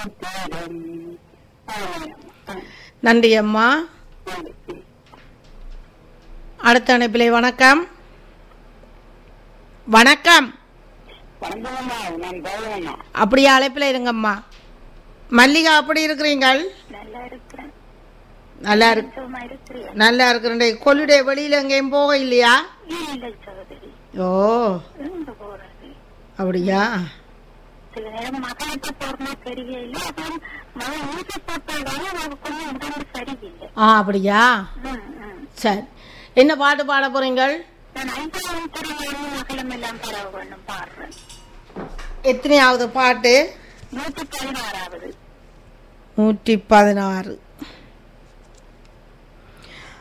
தேடும் ஆமாம். நன்றி அம்மா நன்றி. அடுத்த அனுப்பிலை வணக்கம் வணக்கம் வணக்கம்மா நான் பவுலண்ணா அப்படியே அழைப்பில் இருங்கம்மா மல்லிகா அப்படி இருக்கிறீங்கள் நல்லா இருக்கிறேன் நல்லா இருக்கு சும்மா இருக்கிறேன் நல்லா இருக்கிறேன் கொல்லுடைய வெளியில எங்கேயும் போக இல்லையா இல்லை சகோதரி ஓ எங்க போறது அப்படியா சில நேரம் மகளுக்கு போறமா தெரியல அப்புறம் மகன் ஊசி போட்டதால அவனுக்கு கொஞ்சம் உடம்பு சரியில்லை ஆ அப்படியா ம், ம். சரி என்ன பாட்டு பாட போறீங்கள் நான் ஐந்தாவது துறையிலிருந்து மகளும் எல்லாம் பரவ வேண்டும் பாடுறேன் எத்தனையாவது பாட்டு நூத்தி பதினாறாவது நூற்றி பதினாறு